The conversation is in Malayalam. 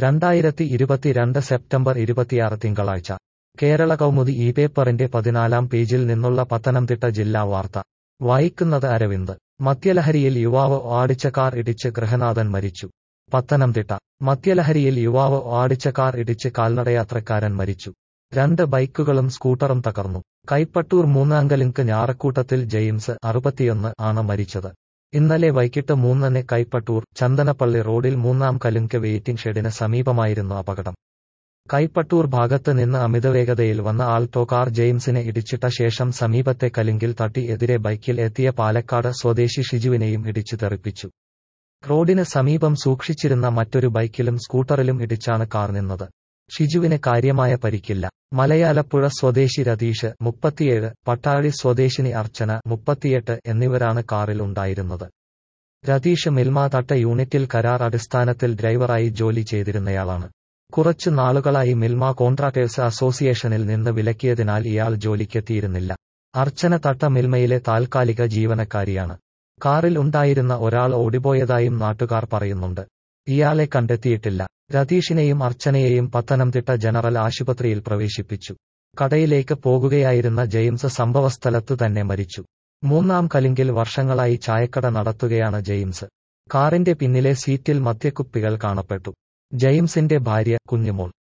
രണ്ടായിരത്തി ഇരുപത്തിരണ്ട് സെപ്റ്റംബർ ഇരുപത്തിയാറ് തിങ്കളാഴ്ച കേരള കൗമുദി ഈ പേപ്പറിന്റെ പതിനാലാം പേജിൽ നിന്നുള്ള പത്തനംതിട്ട ജില്ലാ വാർത്ത വായിക്കുന്നത് അരവിന്ദ് മദ്യലഹരിയിൽ യുവാവ് ഓടിച്ച കാർ ഇടിച്ച് ഗൃഹനാഥൻ മരിച്ചു പത്തനംതിട്ട മദ്യലഹരിയിൽ യുവാവ് ഓടിച്ച കാർ ഇടിച്ച് കാൽനടയാത്രക്കാരൻ മരിച്ചു രണ്ട് ബൈക്കുകളും സ്കൂട്ടറും തകർന്നു കൈപ്പട്ടൂർ മൂന്നാങ്കലിങ്ക് ഞാറക്കൂട്ടത്തിൽ ജെയിംസ് അറുപത്തിയൊന്ന് ആണ് മരിച്ചത് ഇന്നലെ വൈകിട്ട് മൂന്നിന് കൈപ്പട്ടൂർ ചന്ദനപ്പള്ളി റോഡിൽ മൂന്നാം കലുങ്ക് വെയിറ്റിംഗ് ഷെഡിന് സമീപമായിരുന്നു അപകടം കൈപ്പട്ടൂർ ഭാഗത്ത് നിന്ന് അമിതവേഗതയിൽ വന്ന ആൾട്ടോ കാർ ജെയിംസിനെ ഇടിച്ചിട്ട ശേഷം സമീപത്തെ കലുങ്കിൽ തട്ടി എതിരെ ബൈക്കിൽ എത്തിയ പാലക്കാട് സ്വദേശി ഷിജുവിനെയും ഇടിച്ചു തെറിപ്പിച്ചു റോഡിന് സമീപം സൂക്ഷിച്ചിരുന്ന മറ്റൊരു ബൈക്കിലും സ്കൂട്ടറിലും ഇടിച്ചാണ് കാർ നിന്നത് ഷിജുവിന് കാര്യമായ പരിക്കില്ല മലയാലപ്പുഴ സ്വദേശി രതീഷ് മുപ്പത്തിയേഴ് പട്ടാഴി സ്വദേശിനി അർച്ചന മുപ്പത്തിയെട്ട് എന്നിവരാണ് കാറിൽ ഉണ്ടായിരുന്നത് രതീഷ് മിൽമ തട്ട യൂണിറ്റിൽ കരാർ അടിസ്ഥാനത്തിൽ ഡ്രൈവറായി ജോലി ചെയ്തിരുന്നയാളാണ് കുറച്ചു നാളുകളായി മിൽമ കോൺട്രാക്ടേഴ്സ് അസോസിയേഷനിൽ നിന്ന് വിലക്കിയതിനാൽ ഇയാൾ ജോലിക്കെത്തിയിരുന്നില്ല അർച്ചന തട്ട മിൽമയിലെ താൽക്കാലിക ജീവനക്കാരിയാണ് കാറിൽ ഉണ്ടായിരുന്ന ഒരാൾ ഓടിപ്പോയതായും നാട്ടുകാർ പറയുന്നുണ്ട് ഇയാളെ കണ്ടെത്തിയിട്ടില്ല രതീഷിനെയും അർച്ചനയെയും പത്തനംതിട്ട ജനറൽ ആശുപത്രിയിൽ പ്രവേശിപ്പിച്ചു കടയിലേക്ക് പോകുകയായിരുന്ന ജെയിംസ് സംഭവസ്ഥലത്തു തന്നെ മരിച്ചു മൂന്നാം കലിങ്കിൽ വർഷങ്ങളായി ചായക്കട നടത്തുകയാണ് ജെയിംസ് കാറിന്റെ പിന്നിലെ സീറ്റിൽ മദ്യക്കുപ്പികൾ കാണപ്പെട്ടു ജെയിംസിന്റെ ഭാര്യ കുഞ്ഞുമോൾ